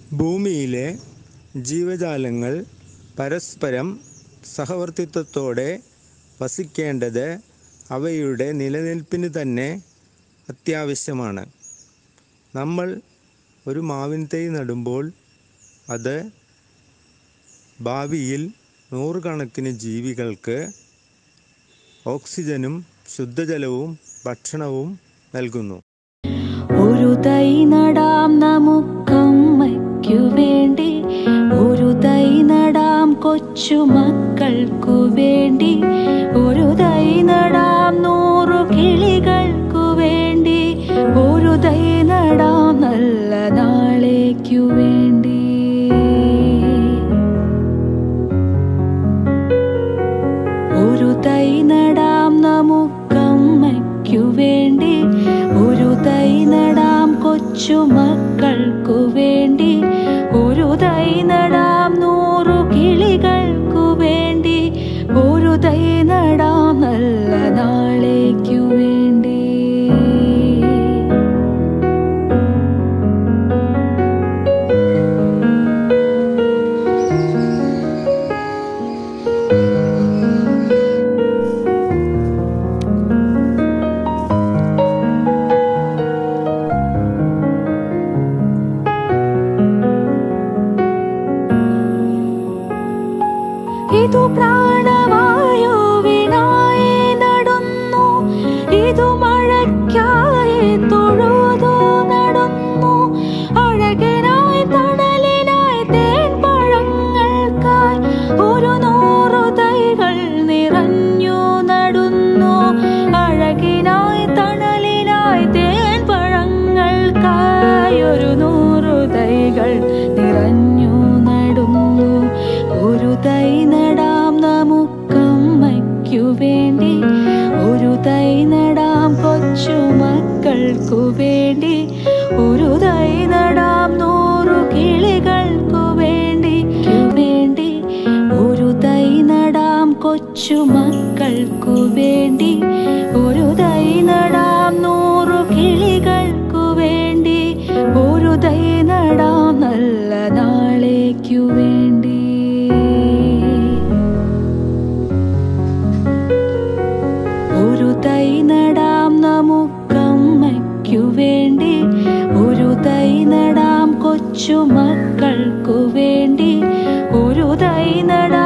ഭൂമിയിലെ ജീവജാലങ്ങൾ പരസ്പരം സഹവർത്തിത്വത്തോടെ വസിക്കേണ്ടത് അവയുടെ നിലനിൽപ്പിന് തന്നെ അത്യാവശ്യമാണ് നമ്മൾ ഒരു മാവിൻ തൈ നടുമ്പോൾ അത് ഭാവിയിൽ നൂറുകണക്കിന് ജീവികൾക്ക് ഓക്സിജനും ശുദ്ധജലവും ഭക്ഷണവും നൽകുന്നു ഒരു തൈ നടാം നമുക്കമ്മയ്ക്കു വേണ്ടി ഒരു തൈ നടാം കൊച്ചു മക്കൾക്കു വേണ്ടി ഒരു തൈ നടാം നൂറു കിളികൾക്കു വേണ്ടി ഒരു തൈ നടാം നല്ല നാളേക്കു വേണ്ടി ഒരു തൈ നടാം നമുക്കമ്മയ്ക്കു വേണ്ടി ഒരു തൈ നടാം കൊച്ചു മക്കൾക്കു വേണ്ടി ഒരു തൈ നടാം നൂറു കിളികൾക്കു വേണ്ടി ഒരു തൈ നടാം നല്ല നാളേക്കു വേണ്ടി ഇതു പ്രാണവായുവിനായി നടന്നു ഇതു മഴയ്ക്കായി തൊഴുതു നടന്നു അഴകനായി തണലിനായി തേൻ പഴങ്ങൾക്കായി ഒരു നൂറു തൈകൾ നിറഞ്ഞു നടന്നു അഴകിനായി തണലിനായി തേൻ പഴങ്ങൾക്കായി ഒരു നൂറു തൈകൾ നിറഞ്ഞു നടന്നു ഒരു തൈ നടാം നമുക്കമ്മയ്ക്കു വേണ്ടി ഒരു തൈ നടാം കൊച്ചു മക്കൾക്കു വേണ്ടി ഒരു തൈ നടാം നൂറു കിളികൾക്കു വേണ്ടി വേണ്ടി ഒരു തൈ നടാം കൊച്ചു മക്കൾക്കു വേണ്ടി ഒരു തൈ നടാം നൂറു കിളികൾക്കു വേണ്ടി ഒരു തൈ നടാം നല്ല നാളേക്കു വേണ്ടി ഒരു തൈ നടാം നമുക്കമ്മയ്ക്കു വേണ്ടി ഒരു തൈ നടാം കൊച്ചു മക്കൾക്കു വേണ്ടി ഒരു തൈ നടാം